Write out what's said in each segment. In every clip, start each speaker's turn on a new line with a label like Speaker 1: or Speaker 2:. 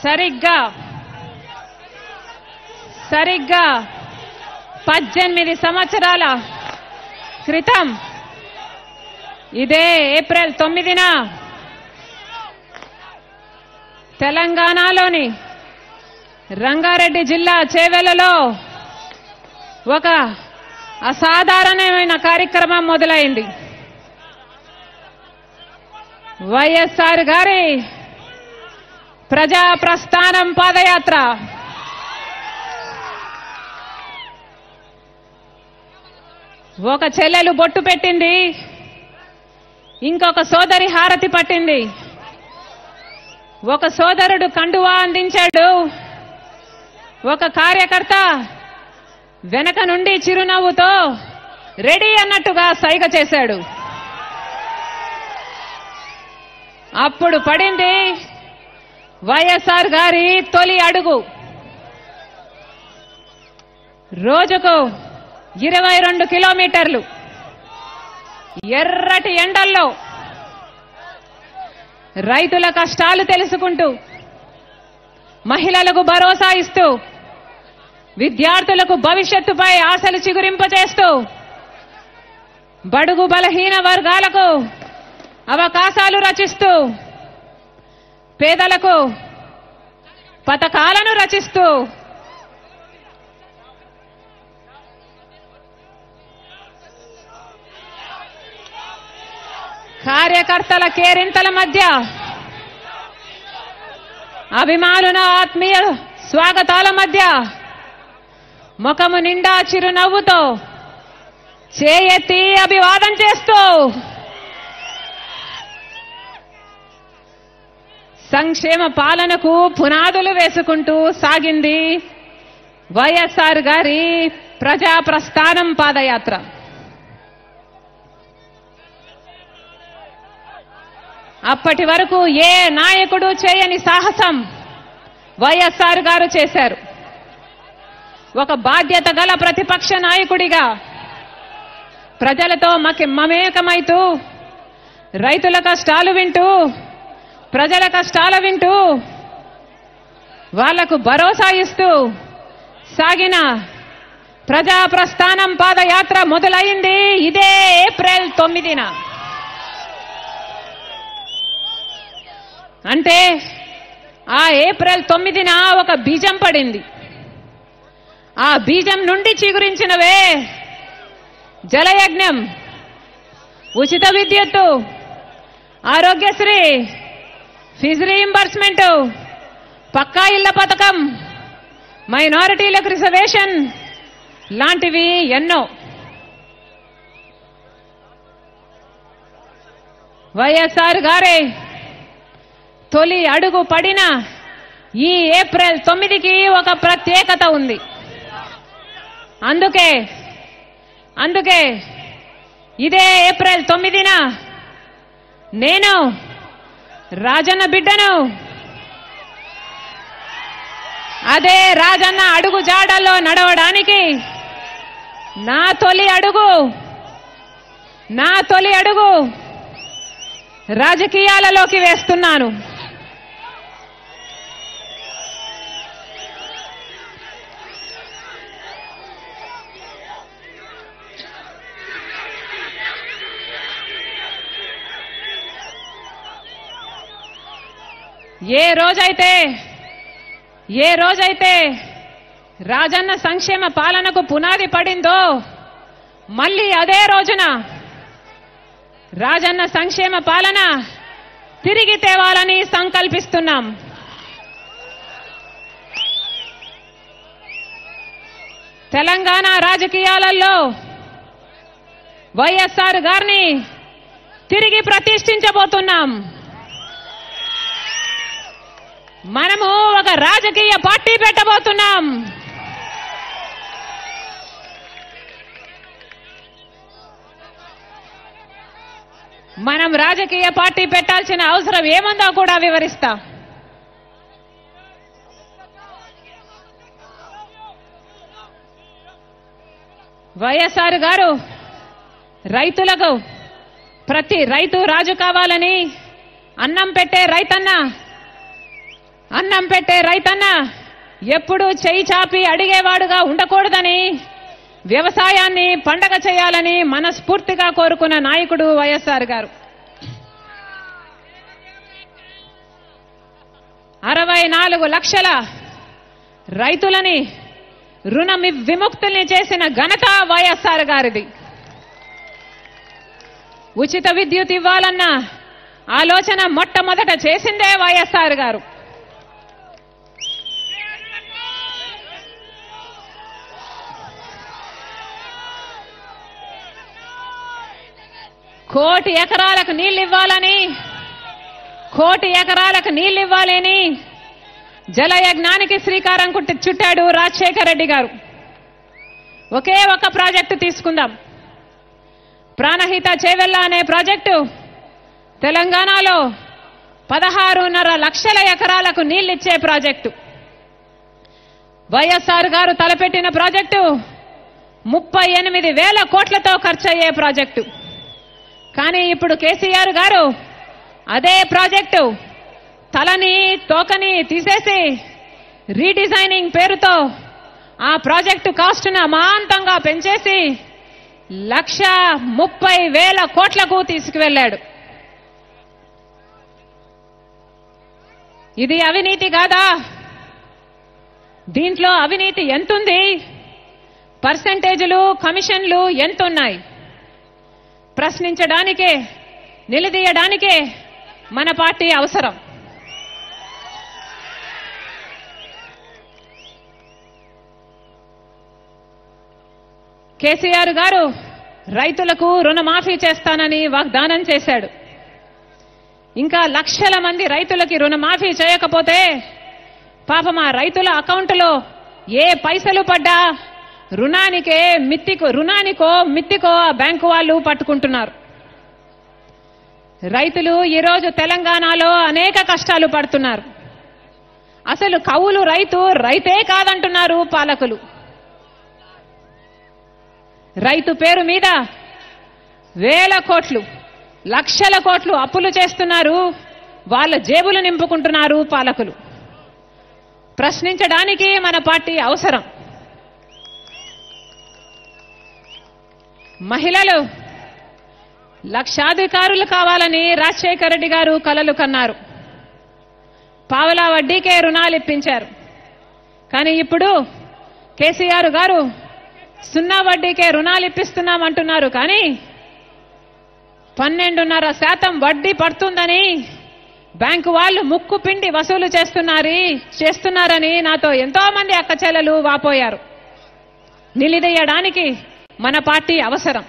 Speaker 1: సరిగ్గా సరిగ్గా పద్దెనిమిది సంవత్సరాల క్రితం ఇదే ఏప్రిల్ తొమ్మిదిన తెలంగాణలోని రంగారెడ్డి జిల్లా చేవెలలో ఒక అసాధారణమైన కార్యక్రమం మొదలైంది వైఎస్ఆర్ గారి ప్రజా ప్రస్థానం పాదయాత్ర ఒక చెల్లెలు బొట్టు పెట్టింది ఇంకొక సోదరి హారతి పట్టింది ఒక సోదరుడు కండువా అందించాడు ఒక కార్యకర్త వెనక నుండి చిరునవ్వుతో రెడీ అన్నట్టుగా సైగ చేశాడు అప్పుడు పడింది వైఎస్ఆర్ గారి తొలి అడుగు రోజుకు ఇరవై రెండు కిలోమీటర్లు ఎర్రటి ఎండల్లో రైతుల కష్టాలు తెలుసుకుంటూ మహిళలకు భరోసా ఇస్తూ విద్యార్థులకు భవిష్యత్తుపై ఆశలు చిగురింపజేస్తూ బడుగు బలహీన వర్గాలకు అవకాశాలు రచిస్తూ పేదలకు పథకాలను రచిస్తూ కార్యకర్తల కేరింతల మధ్య అభిమానుల ఆత్మీయ స్వాగతాల మధ్య ముఖము నిండా చిరునవ్వుతో చేయెత్తి అభివాదం చేస్తూ సంక్షేమ పాలనకు పునాదులు వేసుకుంటూ సాగింది వైఎస్ఆర్ గారి ప్రజా ప్రస్థానం పాదయాత్ర అప్పటి వరకు ఏ నాయకుడు చేయని సాహసం వైఎస్ఆర్ గారు చేశారు ఒక బాధ్యత గల ప్రతిపక్ష నాయకుడిగా ప్రజలతో మకి మమేకమైతూ రైతుల కష్టాలు వింటూ ప్రజల కష్టాలు వింటూ వాళ్లకు భరోసా ఇస్తూ సాగిన ప్రజా ప్రస్థానం పాదయాత్ర మొదలైంది ఇదే ఏప్రిల్ తొమ్మిదిన అంటే ఆ ఏప్రిల్ తొమ్మిదిన ఒక బీజం పడింది ఆ బీజం నుండి చిగురించినవే జలయజ్ఞం ఉచిత విద్యుత్తు ఆరోగ్యశ్రీ ఫీజు రీయింబర్స్మెంట్ పక్కా ఇళ్ల పథకం మైనారిటీలకు రిజర్వేషన్ లాంటివి ఎన్నో వైఎస్ఆర్ గారే తొలి అడుగు పడిన ఈ ఏప్రిల్ తొమ్మిదికి ఒక ప్రత్యేకత ఉంది అందుకే అందుకే ఇదే ఏప్రిల్ తొమ్మిదిన నేను రాజన్న బిడ్డను అదే రాజన్న అడుగు జాడల్లో నడవడానికి నా తొలి అడుగు నా తొలి అడుగు రాజకీయాలలోకి వేస్తున్నాను ఏ రోజైతే ఏ రోజైతే రాజన్న సంక్షేమ పాలనకు పునాది పడిందో మళ్ళీ అదే రోజున రాజన్న సంక్షేమ పాలన తిరిగి తేవాలని సంకల్పిస్తున్నాం తెలంగాణ రాజకీయాలలో వైఎస్ఆర్ గారిని తిరిగి ప్రతిష్ఠించబోతున్నాం మనము ఒక రాజకీయ పార్టీ పెట్టబోతున్నాం మనం రాజకీయ పార్టీ పెట్టాల్సిన అవసరం ఏముందో కూడా వివరిస్తా వైఎస్ఆర్ గారు రైతులకు ప్రతి రైతు రాజు కావాలని అన్నం పెట్టే రైతన్న అన్నం పెట్టే రైతన్న ఎప్పుడూ చేయి చాపి అడిగేవాడుగా ఉండకూడదని వ్యవసాయాన్ని పండగ చేయాలని మనస్ఫూర్తిగా కోరుకున్న నాయకుడు వైఎస్ఆర్ గారు అరవై నాలుగు లక్షల రైతులని రుణ మి- విముక్తుల్ని చేసిన ఘనత వైఎస్ఆర్ గారిది ఉచిత విద్యుత్ ఇవ్వాలన్న ఆలోచన మొట్టమొదట చేసిందే వైఎస్ఆర్ గారు కోటి ఎకరాలకు నీళ్లు ఇవ్వాలని కోటి ఎకరాలకు నీళ్లు ఇవ్వాలని జలయజ్ఞానికి శ్రీకారం కుట్టి చుట్టాడు రాజశేఖర రెడ్డి గారు ఒకే ఒక ప్రాజెక్టు తీసుకుందాం ప్రాణహిత చేవెళ్ళ అనే ప్రాజెక్టు తెలంగాణలో పదహారున్నర లక్షల ఎకరాలకు నీళ్లిచ్చే ప్రాజెక్టు వైఎస్ఆర్ గారు తలపెట్టిన ప్రాజెక్టు ముప్పై ఎనిమిది వేల కోట్లతో ఖర్చయ్యే ప్రాజెక్టు కానీ ఇప్పుడు కేసీఆర్ గారు అదే ప్రాజెక్టు తలని తోకని తీసేసి రీడిజైనింగ్ పేరుతో ఆ ప్రాజెక్టు కాస్ట్ను అమాంతంగా పెంచేసి లక్ష ముప్పై వేల కోట్లకు తీసుకువెళ్ళాడు ఇది అవినీతి కాదా దీంట్లో అవినీతి ఎంతుంది పర్సెంటేజులు కమిషన్లు ఎంతున్నాయి ప్రశ్నించడానికే నిలదీయడానికే మన పార్టీ అవసరం కేసీఆర్ గారు రైతులకు రుణమాఫీ చేస్తానని వాగ్దానం చేశాడు ఇంకా లక్షల మంది రైతులకి రుణమాఫీ చేయకపోతే పాపం ఆ రైతుల అకౌంట్లో ఏ పైసలు పడ్డా రుణానికే మిత్తికో రుణానికో మిత్తికో ఆ బ్యాంకు వాళ్ళు పట్టుకుంటున్నారు రైతులు ఈరోజు తెలంగాణలో అనేక కష్టాలు పడుతున్నారు అసలు కవులు రైతు రైతే కాదంటున్నారు పాలకులు రైతు పేరు మీద వేల కోట్లు లక్షల కోట్లు అప్పులు చేస్తున్నారు వాళ్ళ జేబులు నింపుకుంటున్నారు పాలకులు ప్రశ్నించడానికి మన పార్టీ అవసరం మహిళలు లక్షాధికారులు కావాలని రాజశేఖర రెడ్డి గారు కలలు కన్నారు పావలా వడ్డీకే రుణాలు ఇప్పించారు కానీ ఇప్పుడు కేసీఆర్ గారు సున్నా వడ్డీకే రుణాలు ఇప్పిస్తున్నామంటున్నారు కానీ పన్నెండున్నర శాతం వడ్డీ పడుతుందని బ్యాంకు వాళ్ళు ముక్కు పిండి వసూలు చేస్తున్నారు చేస్తున్నారని నాతో ఎంతో మంది అక్క చెల్లెలు వాపోయారు నిలిదీయడానికి మన పార్టీ అవసరం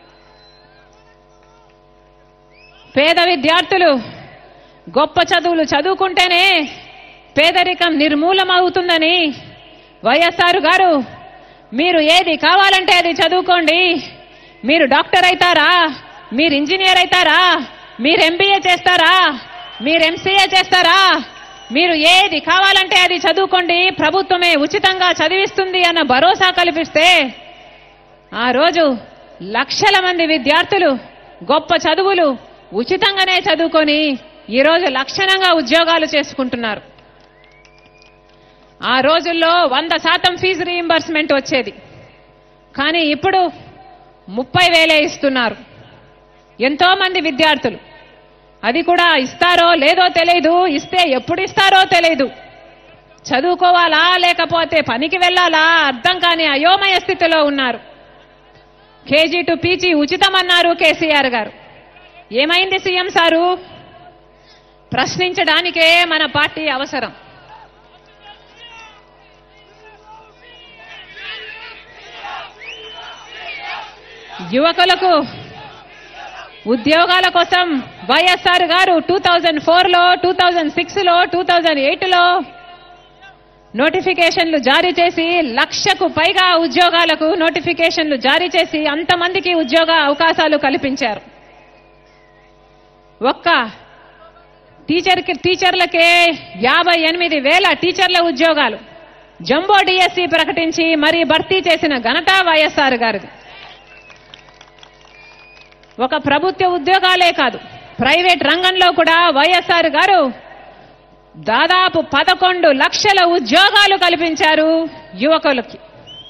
Speaker 1: పేద విద్యార్థులు గొప్ప చదువులు చదువుకుంటేనే పేదరికం నిర్మూలమవుతుందని వైఎస్ఆర్ గారు మీరు ఏది కావాలంటే అది చదువుకోండి మీరు డాక్టర్ అవుతారా మీరు ఇంజనీర్ అవుతారా మీరు ఎంబీఏ చేస్తారా మీరు ఎంసీఏ చేస్తారా మీరు ఏది కావాలంటే అది చదువుకోండి ప్రభుత్వమే ఉచితంగా చదివిస్తుంది అన్న భరోసా కల్పిస్తే ఆ రోజు లక్షల మంది విద్యార్థులు గొప్ప చదువులు ఉచితంగానే చదువుకొని ఈరోజు లక్షణంగా ఉద్యోగాలు చేసుకుంటున్నారు ఆ రోజుల్లో వంద శాతం ఫీజు రీయింబర్స్మెంట్ వచ్చేది కానీ ఇప్పుడు ముప్పై వేలే ఇస్తున్నారు ఎంతో మంది విద్యార్థులు అది కూడా ఇస్తారో లేదో తెలియదు ఇస్తే ఎప్పుడు ఇస్తారో తెలియదు చదువుకోవాలా లేకపోతే పనికి వెళ్ళాలా అర్థం కాని అయోమయ స్థితిలో ఉన్నారు కేజీ టు పీజీ ఉచితమన్నారు కేసీఆర్ గారు ఏమైంది సీఎం సారు ప్రశ్నించడానికే మన పార్టీ అవసరం యువకులకు ఉద్యోగాల కోసం వైఎస్ఆర్ గారు టూ థౌజండ్ ఫోర్లో టూ థౌజండ్ సిక్స్లో టూ థౌజండ్ ఎయిట్లో నోటిఫికేషన్లు జారీ చేసి లక్షకు పైగా ఉద్యోగాలకు నోటిఫికేషన్లు జారీ చేసి అంతమందికి ఉద్యోగ అవకాశాలు కల్పించారు ఒక్క టీచర్కి టీచర్లకే యాభై ఎనిమిది వేల టీచర్ల ఉద్యోగాలు జంబో డిఎస్సి ప్రకటించి మరీ భర్తీ చేసిన ఘనత వైఎస్ఆర్ గారిది ఒక ప్రభుత్వ ఉద్యోగాలే కాదు ప్రైవేట్ రంగంలో కూడా వైఎస్ఆర్ గారు దాదాపు పదకొండు లక్షల ఉద్యోగాలు కల్పించారు యువకులకి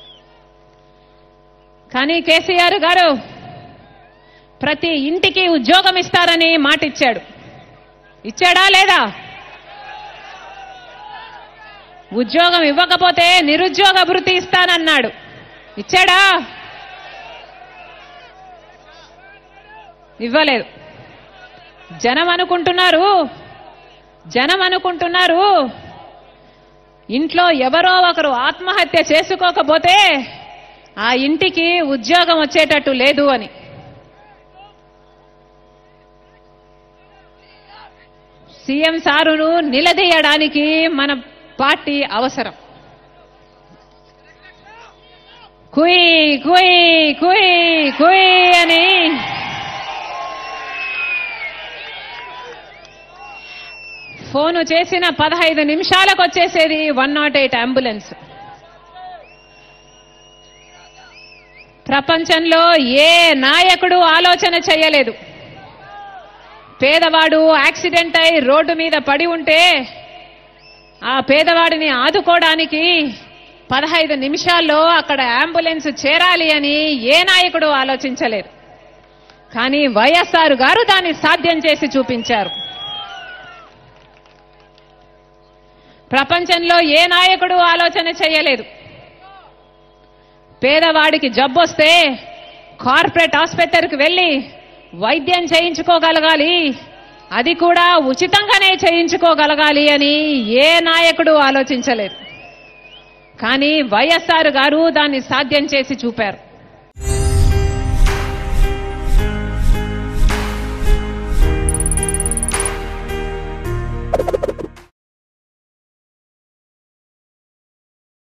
Speaker 1: కానీ కేసీఆర్ గారు ప్రతి ఇంటికి ఉద్యోగం ఇస్తారని మాట ఇచ్చాడు ఇచ్చాడా లేదా ఉద్యోగం ఇవ్వకపోతే నిరుద్యోగ భృతి ఇస్తానన్నాడు ఇచ్చాడా ఇవ్వలేదు జనం అనుకుంటున్నారు జనం అనుకుంటున్నారు ఇంట్లో ఎవరో ఒకరు ఆత్మహత్య చేసుకోకపోతే ఆ ఇంటికి ఉద్యోగం వచ్చేటట్టు లేదు అని సీఎం సారును నిలదీయడానికి మన పార్టీ అవసరం కుయ్ కుయ్ కుయ్ కుయ్ అని ఫోను చేసిన పదహైదు నిమిషాలకు వచ్చేసేది వన్ నాట్ ఎయిట్ అంబులెన్స్ ప్రపంచంలో ఏ నాయకుడు ఆలోచన చేయలేదు పేదవాడు యాక్సిడెంట్ అయి రోడ్డు మీద పడి ఉంటే ఆ పేదవాడిని ఆదుకోవడానికి పదహైదు నిమిషాల్లో అక్కడ అంబులెన్స్ చేరాలి అని ఏ నాయకుడు ఆలోచించలేదు కానీ వైఎస్ఆర్ గారు దాన్ని సాధ్యం చేసి చూపించారు ప్రపంచంలో ఏ నాయకుడు ఆలోచన చేయలేదు పేదవాడికి జబ్బొస్తే కార్పొరేట్ ఆసుపత్రికి వెళ్ళి వైద్యం చేయించుకోగలగాలి అది కూడా ఉచితంగానే చేయించుకోగలగాలి అని ఏ నాయకుడు ఆలోచించలేదు కానీ వైఎస్ఆర్ గారు దాన్ని సాధ్యం చేసి చూపారు